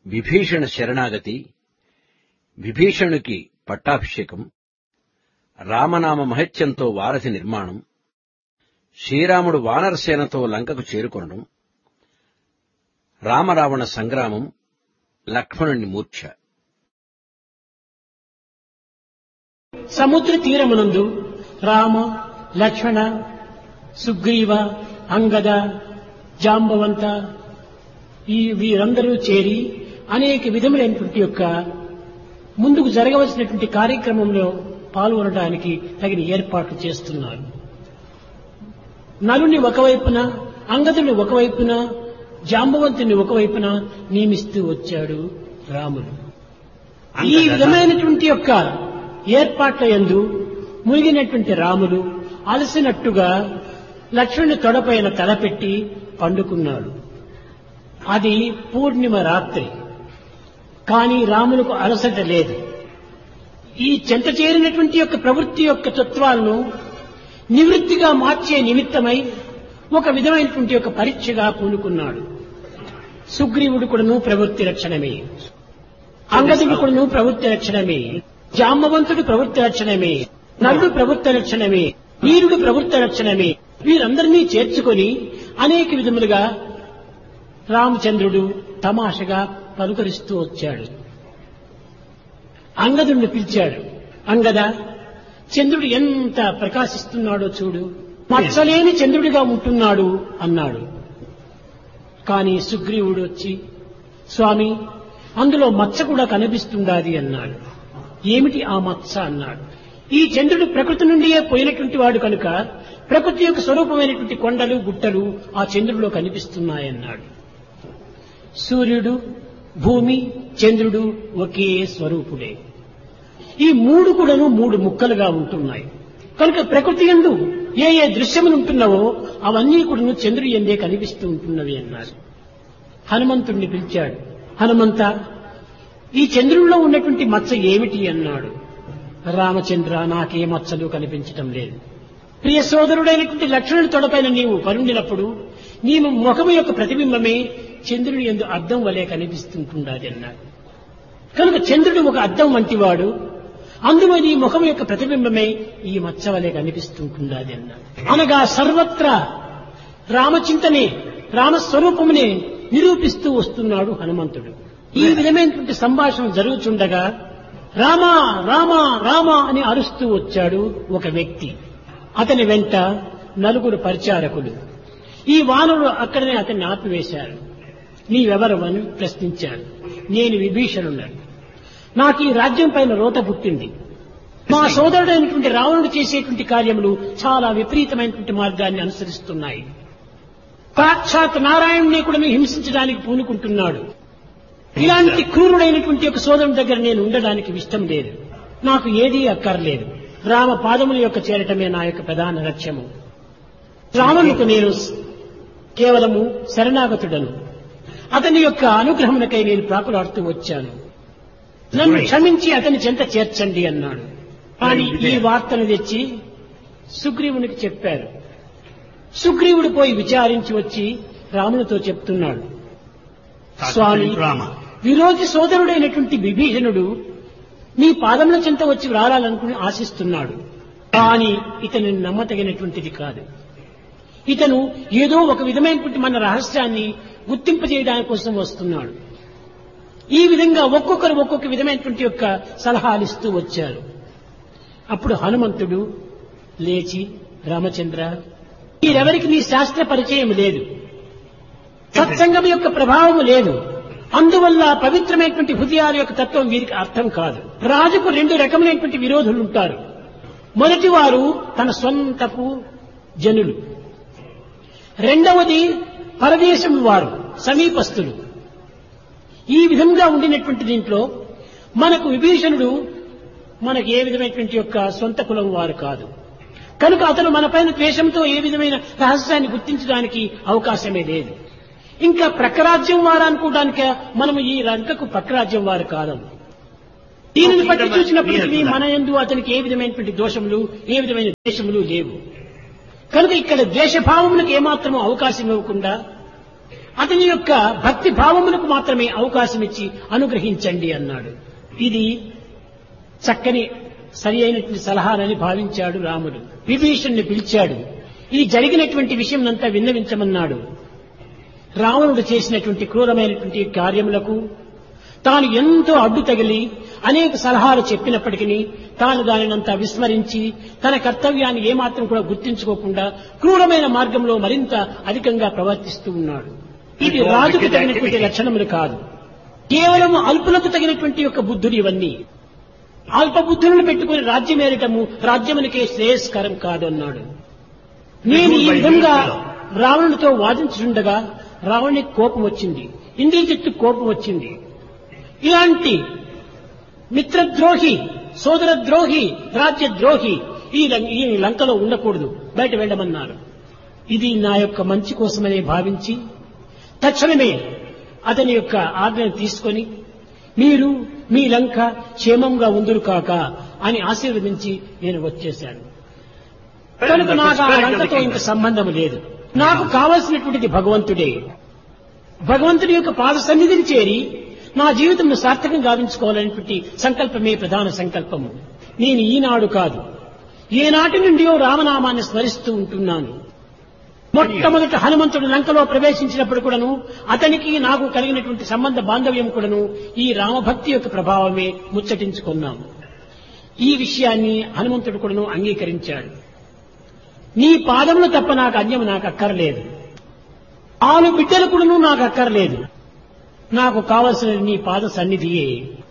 విభీషణ శరణాగతి విభీషణుకి పట్టాభిషేకం రామనామ మహత్యంతో వారధి నిర్మాణం శ్రీరాముడు వానరసేనతో లంకకు చేరుకొనడం రామరావణ సంగ్రామం లక్ష్మణుని మూర్ఛ సముద్ర తీరమునందు రామ లక్ష్మణ సుగ్రీవ అంగద జాంబవంత ఈ వీరందరూ చేరి అనేక విధములైనటువంటి యొక్క ముందుకు జరగవలసినటువంటి కార్యక్రమంలో పాల్గొనడానికి తగిన ఏర్పాట్లు చేస్తున్నారు నలుని ఒకవైపున అంగదుని ఒకవైపున జాంబవంతుని ఒకవైపున నియమిస్తూ వచ్చాడు రాముడు ఈ విధమైనటువంటి యొక్క ఏర్పాట్ల యందు మునిగినటువంటి రాముడు అలసినట్టుగా లక్ష్మణుని తొడపైన తలపెట్టి పండుకున్నాడు అది పూర్ణిమ రాత్రి కానీ రాములకు అలసట లేదు ఈ చెంత చేరినటువంటి యొక్క ప్రవృత్తి యొక్క తత్వాలను నివృత్తిగా మార్చే నిమిత్తమై ఒక విధమైనటువంటి యొక్క పరీక్షగా పూనుకున్నాడు సుగ్రీవుడు కూడాను ప్రవృత్తి రక్షణమే అంగదుడు కూడాను ప్రవృత్తి రక్షణమే జాంబవంతుడు ప్రవృత్తి రక్షణమే నరుడు ప్రవృత్తి రక్షణమే వీరుడు ప్రవృత్తి రక్షణమే వీరందరినీ చేర్చుకొని అనేక విధములుగా రామచంద్రుడు తమాషగా పలుకరిస్తూ వచ్చాడు అంగదుడిని పిలిచాడు అంగద చంద్రుడు ఎంత ప్రకాశిస్తున్నాడో చూడు మచ్చలేని చంద్రుడిగా ఉంటున్నాడు అన్నాడు కాని సుగ్రీవుడు వచ్చి స్వామి అందులో మచ్చ కూడా కనిపిస్తుండాది అన్నాడు ఏమిటి ఆ మచ్చ అన్నాడు ఈ చంద్రుడు ప్రకృతి నుండియే పోయినటువంటి వాడు కనుక ప్రకృతి యొక్క స్వరూపమైనటువంటి కొండలు గుట్టలు ఆ చంద్రుడిలో కనిపిస్తున్నాయన్నాడు సూర్యుడు భూమి చంద్రుడు ఒకే స్వరూపుడే ఈ మూడు కూడాను మూడు ముక్కలుగా ఉంటున్నాయి కనుక ప్రకృతి ఎందు ఏ ఏ దృశ్యములు ఉంటున్నావో అవన్నీ కూడాను చంద్రుడి ఎందే కనిపిస్తూ ఉంటున్నవి అన్నారు హనుమంతుడిని పిలిచాడు హనుమంత ఈ చంద్రుల్లో ఉన్నటువంటి మచ్చ ఏమిటి అన్నాడు రామచంద్ర నాకే మచ్చలు కనిపించటం లేదు ప్రియ సోదరుడైనటువంటి లక్ష్మణుడి తొడపైన నీవు పరుండినప్పుడు నీ ముఖము యొక్క ప్రతిబింబమే చంద్రుడి ఎందు అద్దం వలె కనిపిస్తుంటున్నది అన్నాడు కనుక చంద్రుడు ఒక అద్దం వంటివాడు అందులో నీ ముఖం యొక్క ప్రతిబింబమే ఈ మచ్చ వలె కనిపిస్తుంటున్నది అన్నాడు అనగా సర్వత్రా రామచింతనే రామస్వరూపమునే నిరూపిస్తూ వస్తున్నాడు హనుమంతుడు ఈ విధమైనటువంటి సంభాషణ జరుగుతుండగా రామా రామా రామా అని అరుస్తూ వచ్చాడు ఒక వ్యక్తి అతని వెంట నలుగురు పరిచారకులు ఈ వానరుడు అక్కడనే అతన్ని ఆపివేశారు నీవెవరు అని ప్రశ్నించారు నేను విభీషణున్నాను నాకు ఈ రాజ్యం పైన రోత పుట్టింది మా సోదరుడైనటువంటి రావణుడు చేసేటువంటి కార్యములు చాలా విపరీతమైనటువంటి మార్గాన్ని అనుసరిస్తున్నాయి సాక్షాత్ నారాయణుని కూడా హింసించడానికి పూనుకుంటున్నాడు ఇలాంటి క్రూరుడైనటువంటి ఒక సోదరుని దగ్గర నేను ఉండడానికి ఇష్టం లేదు నాకు ఏదీ అక్కర్లేదు రామ పాదముల యొక్క చేరటమే నా యొక్క ప్రధాన లక్ష్యము రామునికి నేను కేవలము శరణాగతుడను అతని యొక్క అనుగ్రహమునకై నేను ప్రాకులాడుతూ వచ్చాను నన్ను క్షమించి అతని చెంత చేర్చండి అన్నాడు కానీ ఈ వార్తను తెచ్చి సుగ్రీవునికి చెప్పారు సుగ్రీవుడు పోయి విచారించి వచ్చి రామునితో చెప్తున్నాడు స్వామి రామ విరోధి సోదరుడైనటువంటి విభీషణుడు నీ పాదముల చెంత వచ్చి రావాలనుకుని ఆశిస్తున్నాడు కానీ ఇతని నమ్మతగినటువంటిది కాదు ఇతను ఏదో ఒక విధమైనటువంటి మన రహస్యాన్ని గుర్తింపజేయడానికి కోసం వస్తున్నాడు ఈ విధంగా ఒక్కొక్కరు ఒక్కొక్క విధమైనటువంటి యొక్క సలహాలు ఇస్తూ వచ్చారు అప్పుడు హనుమంతుడు లేచి రామచంద్ర మీరెవరికి నీ శాస్త్ర పరిచయం లేదు సత్సంగం యొక్క ప్రభావం లేదు అందువల్ల పవిత్రమైనటువంటి హృదయాల యొక్క తత్వం వీరికి అర్థం కాదు రాజుకు రెండు రకములైనటువంటి విరోధులు ఉంటారు మొదటి వారు తన సొంతపు జనులు రెండవది పరదేశం వారు సమీపస్తులు ఈ విధంగా ఉండినటువంటి దీంట్లో మనకు విభీషణుడు మనకు ఏ విధమైనటువంటి యొక్క సొంత కులం వారు కాదు కనుక అతను మనపైన ద్వేషంతో ఏ విధమైన రహస్యాన్ని గుర్తించడానికి అవకాశమే లేదు ఇంకా ప్రక్కరాజ్యం వారు అనుకోవడానికి మనము ఈ రంకకు ప్రక్కరాజ్యం వారు కాదము దీనిని బట్టి చూసినప్పటికీ మన ఎందు అతనికి ఏ విధమైనటువంటి దోషములు ఏ విధమైన ద్వేషములు లేవు కనుక ఇక్కడ ద్వేషభావములకు ఏమాత్రము అవకాశం ఇవ్వకుండా అతని యొక్క భక్తి భావములకు మాత్రమే అవకాశం ఇచ్చి అనుగ్రహించండి అన్నాడు ఇది చక్కని సరి అయినటువంటి సలహాలని భావించాడు రాముడు విభీషణ్ణి పిలిచాడు ఈ జరిగినటువంటి విషయం అంతా విన్నవించమన్నాడు రావణుడు చేసినటువంటి క్రూరమైనటువంటి కార్యములకు తాను ఎంతో అడ్డు తగిలి అనేక సలహాలు చెప్పినప్పటికీ తాను దానినంతా విస్మరించి తన కర్తవ్యాన్ని ఏమాత్రం కూడా గుర్తించుకోకుండా క్రూరమైన మార్గంలో మరింత అధికంగా ప్రవర్తిస్తూ ఉన్నాడు ఇది రాజుకు తగినటువంటి లక్షణములు కాదు కేవలం అల్పులకు తగినటువంటి యొక్క బుద్ధులు ఇవన్నీ అల్ప బుద్ధులను పెట్టుకుని రాజ్యం ఏరటము రాజ్యమునికే శ్రేయస్కరం కాదు అన్నాడు నేను ఈ విధంగా రావణుడితో వాదించుండగా రావణునికి కోపం వచ్చింది ఇంద్రజిత్తు కోపం వచ్చింది ఇలాంటి మిత్రద్రోహి సోదరద్రోహి రాజ్యద్రోహి ఈ లం- ఈ లంకలో ఉండకూడదు బయట వెళ్ళమన్నారు ఇది నా యొక్క మంచి కోసమనే భావించి తక్షణమే అతని యొక్క ఆజ్ఞను తీసుకొని మీరు మీ లంక క్షేమంగా ఉందురు కాక అని ఆశీర్వదించి నేను వచ్చేశాను కనుక నాకు ఆ లంకతో ఇంక సంబంధం లేదు నాకు కావలసినటువంటిది భగవంతుడే భగవంతుడి యొక్క పాద సన్నిధిని చేరి నా జీవితంను సార్థకం గావించుకోవాలనేటువంటి సంకల్పమే ప్రధాన సంకల్పము నేను ఈనాడు కాదు ఏనాటి నుండియో రామనామాన్ని స్మరిస్తూ ఉంటున్నాను మొట్టమొదట హనుమంతుడు లంకలో ప్రవేశించినప్పుడు కూడాను అతనికి నాకు కలిగినటువంటి సంబంధ బాంధవ్యం కూడాను ఈ రామభక్తి యొక్క ప్రభావమే ముచ్చటించుకున్నాము ఈ విషయాన్ని హనుమంతుడు కూడాను అంగీకరించాడు నీ పాదములు తప్ప నాకు అన్యం నాకు అక్కర్లేదు ఆలు బిడ్డలు కూడాను నాకు అక్కర్లేదు నాకు కావలసిన నీ పాద సన్నిధియే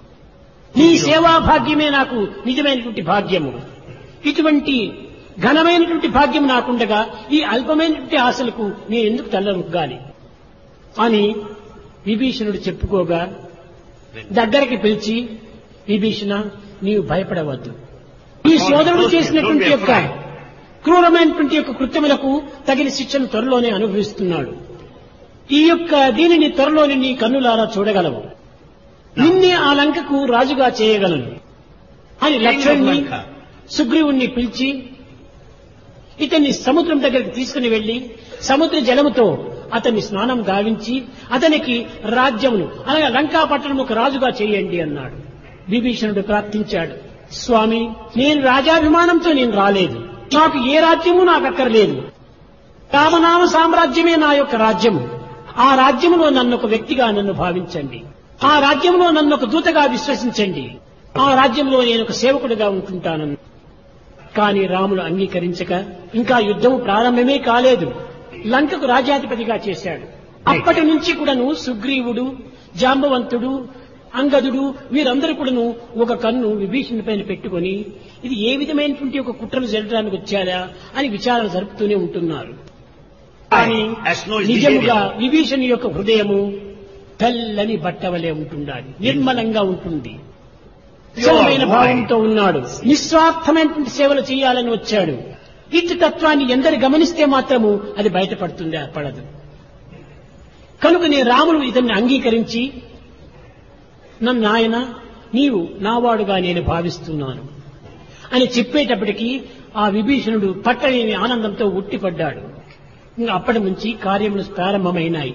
నీ సేవా భాగ్యమే నాకు నిజమైనటువంటి భాగ్యము ఇటువంటి ఘనమైనటువంటి భాగ్యం నాకుండగా ఈ అల్పమైనటువంటి ఆశలకు నేను ఎందుకు తల్లరుగ్గాలి అని విభీషణుడు చెప్పుకోగా దగ్గరికి పిలిచి విభీషణ నీవు భయపడవద్దు ఈ సోదరుడు చేసినటువంటి యొక్క క్రూరమైనటువంటి యొక్క కృత్యములకు తగిన శిక్షను త్వరలోనే అనుభవిస్తున్నాడు ఈ యొక్క దీనిని త్వరలోనే నీ కన్నులారా చూడగలవు నిన్నే ఆ లంకకు రాజుగా చేయగలను అని లక్ష్మణ్ణి సుగ్రీవుణ్ణి పిలిచి ఇతన్ని సముద్రం దగ్గరికి తీసుకుని వెళ్లి సముద్ర జలముతో అతన్ని స్నానం గావించి అతనికి రాజ్యమును అనగా లంకా పట్టణముకు రాజుగా చేయండి అన్నాడు విభీషణుడు ప్రార్థించాడు స్వామి నేను రాజాభిమానంతో నేను రాలేదు నాకు ఏ రాజ్యము నాకు అక్కర్లేదు రామనామ సామ్రాజ్యమే నా యొక్క రాజ్యము ఆ రాజ్యములో నన్ను ఒక వ్యక్తిగా నన్ను భావించండి ఆ రాజ్యంలో నన్ను ఒక దూతగా విశ్వసించండి ఆ రాజ్యంలో నేను ఒక సేవకుడిగా ఉంటుంటానని కానీ రాములు అంగీకరించక ఇంకా యుద్ధము ప్రారంభమే కాలేదు లంకకు రాజ్యాధిపతిగా చేశాడు అప్పటి నుంచి కూడాను సుగ్రీవుడు జాంబవంతుడు అంగదుడు వీరందరూ కూడాను ఒక కన్ను విభీషణ పైన పెట్టుకొని ఇది ఏ విధమైనటువంటి ఒక కుట్రలు జరగడానికి వచ్చారా అని విచారణ జరుపుతూనే ఉంటున్నారు కానీ As no is నిజముగా behavior. విభీషణ యొక్క హృదయము తెల్లని బట్టవలే ఉంటుండాలి నిర్మలంగా ఉంటుంది ఉత్సవమైన భావంతో ఉన్నాడు నిస్వార్థమైనటువంటి సేవలు చేయాలని వచ్చాడు ఇట్టి తత్వాన్ని ఎందరు గమనిస్తే మాత్రము అది బయటపడుతుంది పడదు కనుక నేను రాముడు ఇతన్ని అంగీకరించి నన్ను నాయన నీవు నావాడుగా నేను భావిస్తున్నాను అని చెప్పేటప్పటికీ ఆ విభీషణుడు పట్టలేని ఆనందంతో ఉట్టిపడ్డాడు ఇంకా అప్పటి నుంచి కార్యములు ప్రారంభమైనాయి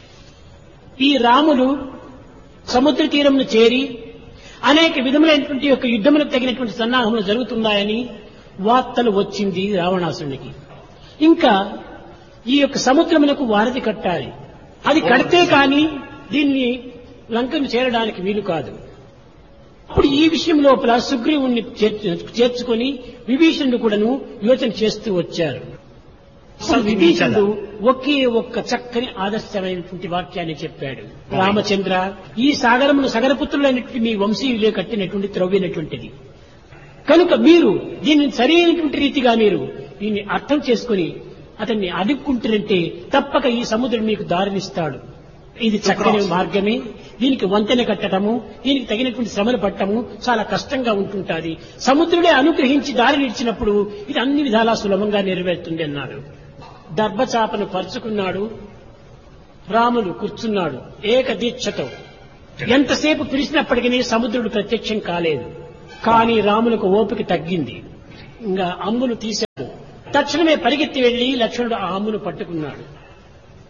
ఈ రాముడు సముద్ర తీరంను చేరి అనేక విధములైనటువంటి యొక్క యుద్ధములకు తగినటువంటి సన్నాహములు జరుగుతున్నాయని వార్తలు వచ్చింది రావణాసునికి ఇంకా ఈ యొక్క సముద్రమునకు వారధి కట్టాలి అది కడితే కాని దీన్ని లంకను చేరడానికి వీలు కాదు అప్పుడు ఈ విషయం లోపల సుగ్రీవుణ్ణి చేర్చు- చేర్చుకొని విభీషణుడు కూడాను యోచన చేస్తూ వచ్చారు అప్పుడు విభీషణుడు ఒకే ఒక్క చక్కని ఆదర్శమైనటువంటి వాక్యాన్ని చెప్పాడు రామచంద్ర ఈ సాగరమును సగరపుత్రులైనటువంటి మీ వంశీయులే కట్టినటువంటి త్రవ్వినటువంటిది కనుక మీరు దీనిని సరైనటువంటి రీతిగా మీరు దీన్ని అర్థం చేసుకుని అతన్ని అడుక్కుంటారంటే తప్పక ఈ సముద్రుడు మీకు దారినిస్తాడు ఇది చక్కని మార్గమే దీనికి వంతెన కట్టడము దీనికి తగినటువంటి శ్రమలు పట్టము చాలా కష్టంగా ఉంటుంటాది సముద్రుడే అనుగ్రహించి దారిని ఇచ్చినప్పుడు ఇది అన్ని విధాలా సులభంగా నెరవేరుతుంది అన్నాడు దర్భచాపను పరుచుకున్నాడు రాముడు కూర్చున్నాడు ఏక దీక్షతో ఎంతసేపు పిలిచినప్పటికీ సముద్రుడు ప్రత్యక్షం కాలేదు కానీ రాములకు ఓపిక తగ్గింది ఇంకా అమ్మును తీశాడు తక్షణమే పరిగెత్తి వెళ్లి లక్ష్మణుడు ఆ అమ్మును పట్టుకున్నాడు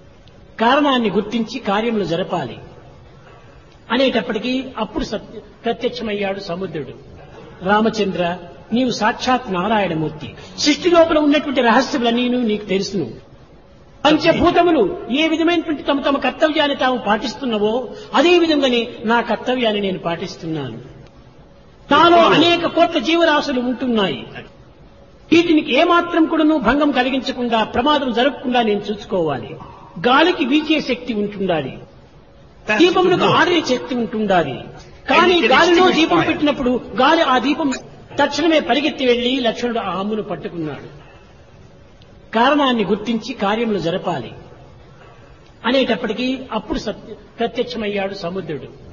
కారణాన్ని గుర్తించి కార్యములు జరపాలి అనేటప్పటికీ అప్పుడు సత్య ప్రత్యక్షమయ్యాడు సముద్రుడు రామచంద్ర నీవు సాక్షాత్ నారాయణమూర్తి సృష్టి లోపల ఉన్నటువంటి రహస్యములన్నీ నీకు తెలుసును పంచభూతములు ఏ విధమైనటువంటి తమ తమ కర్తవ్యాన్ని తాము పాటిస్తున్నవో అదే విధంగానే నా కర్తవ్యాన్ని నేను పాటిస్తున్నాను నాలో అనేక కోట్ల జీవరాశులు ఉంటున్నాయి వీటికి ఏమాత్రం కూడాను భంగం కలిగించకుండా ప్రమాదం జరగకుండా నేను చూసుకోవాలి గాలికి వీచే శక్తి ఉంటుండాలి దీపములకు ఆడే శక్తి ఉంటుండాలి కానీ గాలిలో దీపం పెట్టినప్పుడు గాలి ఆ దీపం తక్షణమే పరిగెత్తి వెళ్లి లక్ష్మణుడు ఆ అమ్మును పట్టుకున్నాడు కారణాన్ని గుర్తించి కార్యములు జరపాలి అనేటప్పటికీ అప్పుడు సత్య ప్రత్యక్షమయ్యాడు సముద్రుడు